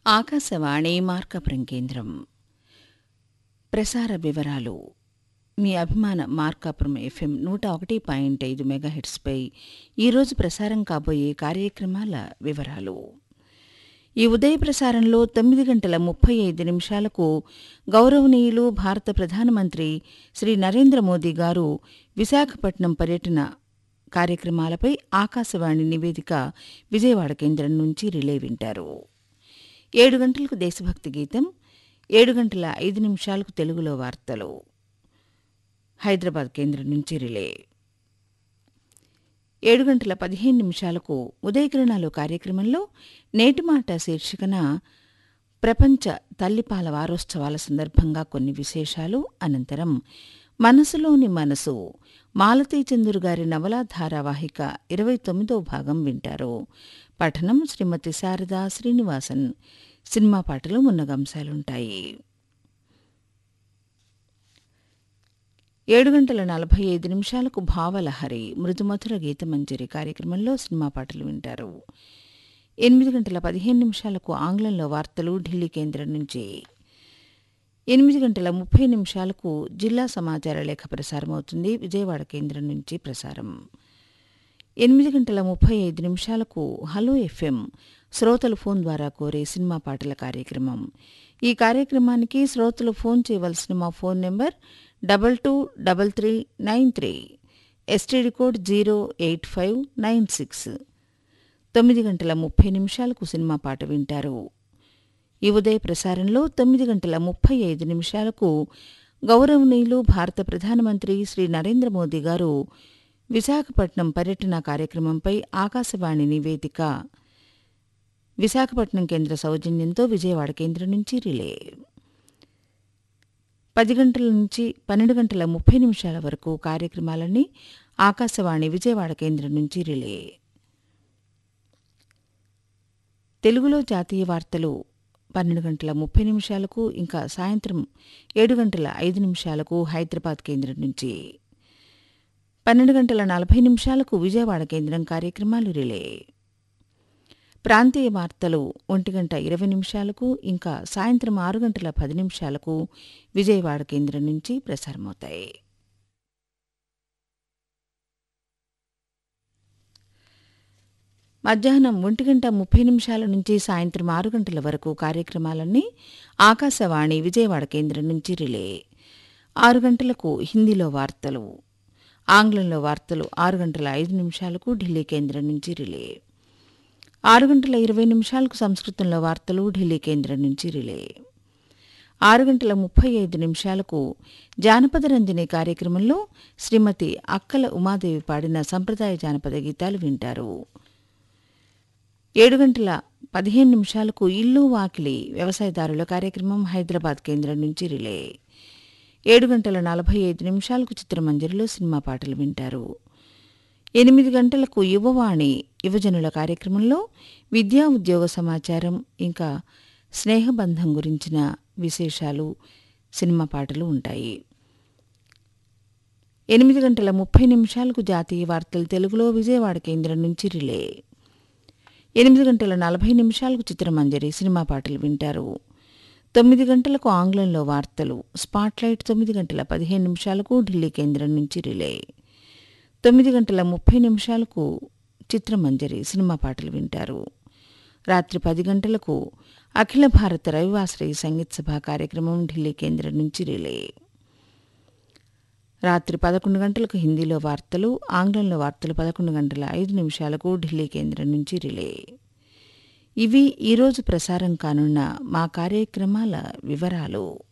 ఆకాశవాణి మార్కాపురం కేంద్రం ప్రసార వివరాలు మీ అభిమాన మార్కాపురం ఎఫ్ఎం నూట ఒకటి పాయింట్ ఐదు మెగాహెట్స్పై ఈరోజు ప్రసారం కాబోయే కార్యక్రమాల వివరాలు ఈ ఉదయ ప్రసారంలో తొమ్మిది గంటల ముప్పై ఐదు నిమిషాలకు గౌరవనీయులు భారత ప్రధానమంత్రి శ్రీ నరేంద్ర మోదీ గారు విశాఖపట్నం పర్యటన కార్యక్రమాలపై ఆకాశవాణి నివేదిక విజయవాడ కేంద్రం నుంచి రిలే వింటారు ఏడు గంటలకు దేశభక్తి గీతం ఏడు గంటల ఐదు నిమిషాలకు తెలుగులో వార్తలు హైదరాబాద్ కేంద్రం నుంచి రిలే ఏడు గంటల పదిహేను నిమిషాలకు ఉదయకిరణాలు కార్యక్రమంలో నేటి మాట శీర్షికన ప్రపంచ తల్లిపాల వారోత్సవాల సందర్భంగా కొన్ని విశేషాలు అనంతరం మనసులోని మనసు మాలతీ చందూరు గారి నవలా ధారావాహిక ఇరవై తొమ్మిదో భాగం వింటారు పఠనం శ్రీమతి శారద శ్రీనివాసన్ సినిమా పాటలు మున్నగంశాలుంటాయి ఏడు గంటల నలభై ఐదు నిమిషాలకు భావలహరి మృదుమధుర గీతమంజరి కార్యక్రమంలో సినిమా పాటలు వింటారు ఎనిమిది గంటల పదిహేను నిమిషాలకు ఆంగ్లంలో వార్తలు ఢిల్లీ కేంద్రం నుంచి ఎనిమిది గంటల ముప్పై నిమిషాలకు జిల్లా సమాచార లేఖ ప్రసారం అవుతుంది విజయవాడ కేంద్రం నుంచి ప్రసారం ఎనిమిది గంటల ముప్పై ఐదు నిమిషాలకు హలో ఎఫ్ఎం శ్రోతలు ఫోన్ ద్వారా కోరే సినిమా పాటల కార్యక్రమం ఈ కార్యక్రమానికి శ్రోతలు ఫోన్ చేయవలసిన మా phone number double two double three nine three STD code zero eight five nine six తొమ్మిది గంటల ముప్పై నిమిషాలకు సినిమా పాట వింటారు ఈ ఉదయ ప్రసారంలో తొమ్మిది గంటల ముప్పై ఐదు నిమిషాలకు గౌరవనీయులు భారత ప్రధానమంత్రి శ్రీ నరేంద్ర మోదీ గారు విశాఖపట్నం పర్యటన కార్యక్రమంపై ఆకాశవాణి నివేదిక విశాఖపట్నం కేంద్ర సౌజన్యంతో విజయవాడ కేంద్రం నుంచి రిలే పది గంటల నుంచి పన్నెండు గంటల ముప్పై నిమిషాల వరకు కార్యక్రమాలన్నీ ఆకాశవాణి విజయవాడ కేంద్రం నుంచి రిలే తెలుగులో జాతీయ వార్తలు పన్నెండు గంటల ముప్పై నిమిషాలకు ఇంకా సాయంత్రం ఏడు గంటల ఐదు నిమిషాలకు హైదరాబాద్ కేంద్రం నుంచి పన్నెండు గంటల నలభై నిమిషాలకు విజయవాడ కేంద్రం కార్యక్రమాలు రిలే ప్రాంతీయ వార్తలు ఒంటి గంట ఇరవై నిమిషాలకు ఇంకా సాయంత్రం ఆరు గంటల పది నిమిషాలకు విజయవాడ కేంద్రం నుంచి ప్రసారమవుతాయి మధ్యాహ్నం ఒంటి గంట ముప్పై నిమిషాల నుంచి సాయంత్రం ఆరు గంటల వరకు కార్యక్రమాలన్నీ ఆకాశవాణి విజయవాడ కేంద్రం నుంచి రిలే ఆరు గంటలకు హిందీలో వార్తలు ఆంగ్లంలో వార్తలు ఆరు గంటల ఐదు నిమిషాలకు ఢిల్లీ కేంద్రం నుంచి రిలే ఆరు గంటల ఇరవై నిమిషాలకు సంస్కృతంలో వార్తలు ఢిల్లీ కేంద్రం నుంచి రిలే ఆరు గంటల ముప్పై ఐదు నిమిషాలకు జానపద రంజని కార్యక్రమంలో శ్రీమతి అక్కల ఉమాదేవి పాడిన సంప్రదాయ జానపద గీతాలు వింటారు ఏడు గంటల పదిహేను నిమిషాలకు ఇల్లు వాకిలి వ్యవసాయదారుల కార్యక్రమం హైదరాబాద్ కేంద్రం నుంచి రిలే ఏడు గంటల నలభై ఐదు నిమిషాలకు చిత్రమంజరిలో సినిమా పాటలు వింటారు ఎనిమిది గంటలకు యువవాణి యువజనుల కార్యక్రమంలో విద్యా ఉద్యోగ సమాచారం ఇంకా స్నేహబంధం గురించిన విశేషాలు సినిమా పాటలు ఉంటాయి ఎనిమిది గంటల ముప్పై నిమిషాలకు జాతీయ వార్తలు తెలుగులో విజయవాడ కేంద్రం నుంచి రిలే ఎనిమిది గంటల నలభై నిమిషాలకు చిత్రమంజరి సినిమా పాటలు వింటారు తొమ్మిది గంటలకు ఆంగ్లంలో వార్తలు స్పాట్లైట్ తొమ్మిది గంటల పదిహేను నిమిషాలకు ఢిల్లీ కేంద్రం నుంచి రిలే తొమ్మిది గంటల ముప్పై నిమిషాలకు చిత్రమంజరి సినిమా పాటలు వింటారు రాత్రి పది గంటలకు అఖిల భారత రవివాశ్రయ సంగీత సభ కార్యక్రమం ఢిల్లీ కేంద్రం నుంచి రిలే రాత్రి పదకొండు గంటలకు హిందీలో వార్తలు ఆంగ్లంలో వార్తలు పదకొండు గంటల ఐదు నిమిషాలకు ఢిల్లీ కేంద్రం నుంచి రిలే ఇవి ఈరోజు ప్రసారం కానున్న మా కార్యక్రమాల వివరాలు